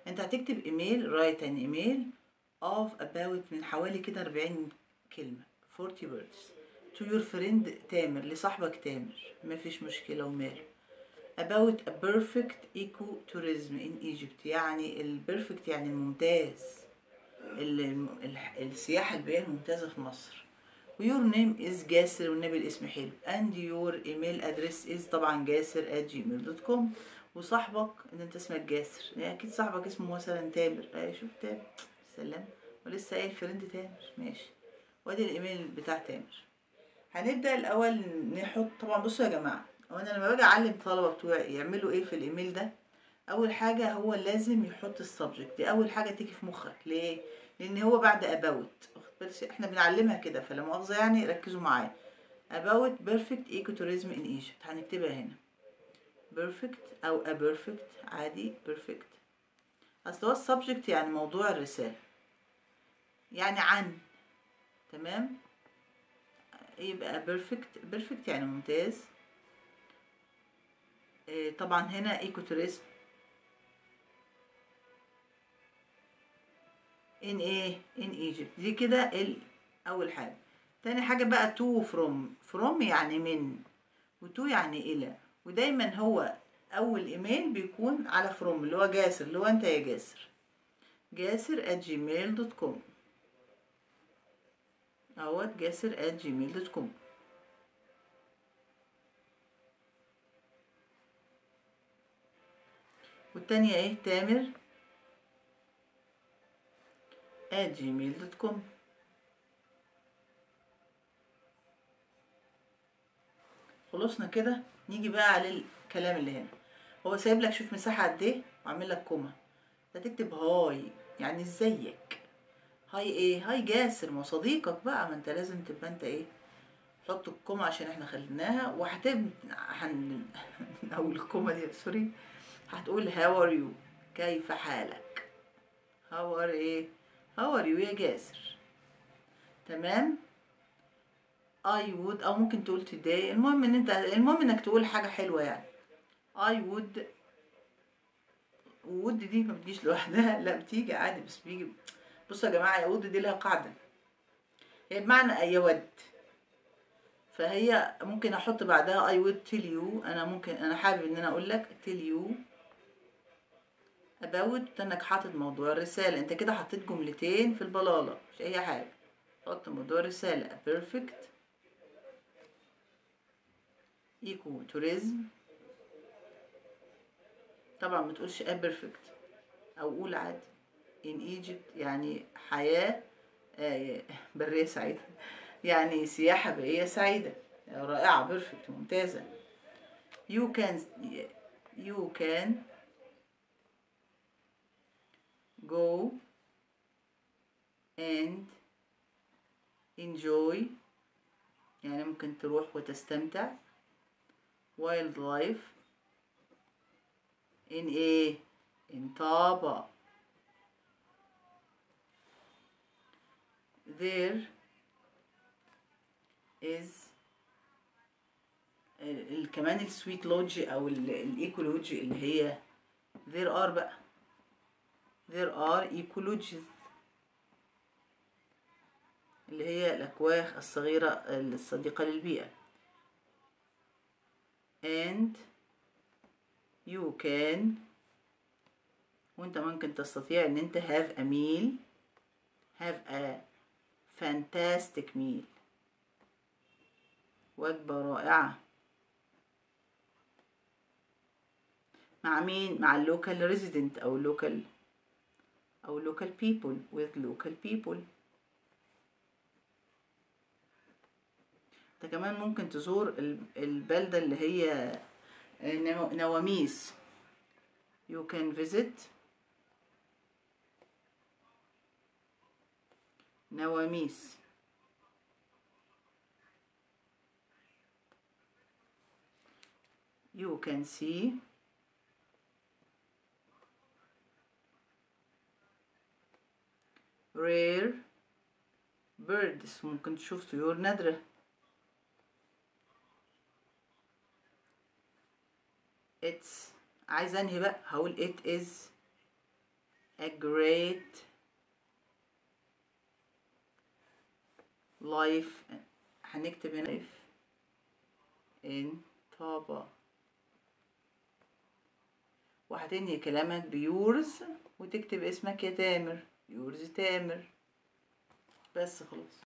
انت هتكتب ايميل رايت ان ايميل of about من حوالي كده 40 كلمة 40 words to your friend تامر لصاحبك تامر مفيش مشكلة وماله about a perfect ecotourism in Egypt يعني ال perfect يعني الممتاز ال- ال- السياحة البيئية الممتازة في مصر ويور نيم از جاسر والنبي الاسم حلو and your email address is طبعا جاسر at gmail دوت كوم وصاحبك ان انت اسمك جاسر يعني اكيد صاحبك اسمه مثلا تامر ايه شوف تامر سلام ولسه قايل فريند تامر ماشي وادي الايميل بتاع تامر هنبدا الاول نحط طبعا بصوا يا جماعه هو انا لما باجي اعلم الطلبه بتوعي يعملوا ايه في الايميل ده اول حاجه هو لازم يحط السبجكت دي اول حاجه تيجي في مخك ليه لان هو بعد اباوت احنا بنعلمها كده فلا مؤاخذه يعني ركزوا معايا about perfect ecotourism in Egypt هنكتبها هنا perfect او a perfect عادي perfect اصل هو السبجكت يعني موضوع الرسالة يعني عن تمام يبقى perfect perfect يعني ممتاز إيه طبعا هنا ايكوتوريزم in ايه in Egypt دي كده ال اول حاجة تاني حاجة بقى to from from يعني من وتو يعني الى ودايما هو اول ايميل بيكون على فروم اللي هو جاسر اللي هو انت يا جاسر جاسر at gmail دوت كوم اهوت جاسر at gmail دوت كوم والتانية ايه تامر at gmail دوت كوم خلصنا كده نيجي بقى على الكلام اللي هنا هو سايب لك شوف مساحة قد ايه وعامل لك كوما هتكتب هاي يعني ازيك هاي ايه هاي جاسر ما هو صديقك بقى ما انت لازم تبقى انت ايه حط الكوما عشان احنا خليناها وهتب هن او الكوما دي سوري هتقول هاو ار يو كيف حالك هاو ار ايه هاو ار يو يا جاسر تمام I would او ممكن تقول today المهم ان انت المهم انك تقول حاجة حلوة يعني I would would دي ما بتجيش لوحدها لا بتيجي عادي بس بيجي بصوا يا جماعة يا would دي لها قاعدة هي بمعنى يود فهي ممكن احط بعدها I would tell you انا ممكن انا حابب ان انا اقول لك tell you about انك حاطط موضوع الرسالة انت كده حطيت جملتين في البلالة مش اي حاجة حط موضوع الرسالة perfect ايكو توريزم طبعا ما تقولش ا بيرفكت او قول عادي in Egypt يعني حياة آه، برية سعيدة يعني سياحة بيئية سعيدة رائعة بيرفكت ممتازة you can you can go and enjoy يعني ممكن تروح وتستمتع wild life in ايه in طابة there is ال- ال- كمان السويت لودج او ال- الايكو لودج اللي هي there are بقى there are eco lodges اللي هي الأكواخ الصغيرة الصديقة للبيئة and you can وانت ممكن تستطيع ان انت have a meal have a fantastic meal وجبة رائعة مع مين؟ مع اللوكال resident أو local أو local people with local people انت كمان ممكن تزور ال- البلدة اللي هي نو- نواميس you can visit نواميس you can see rare birds ممكن تشوف طيور نادرة it's عايزة انهي بقى هقول it is a great life هنكتب هنا life in طابة وهتنهي كلامك بيورز وتكتب اسمك يا تامر يورز تامر بس خلاص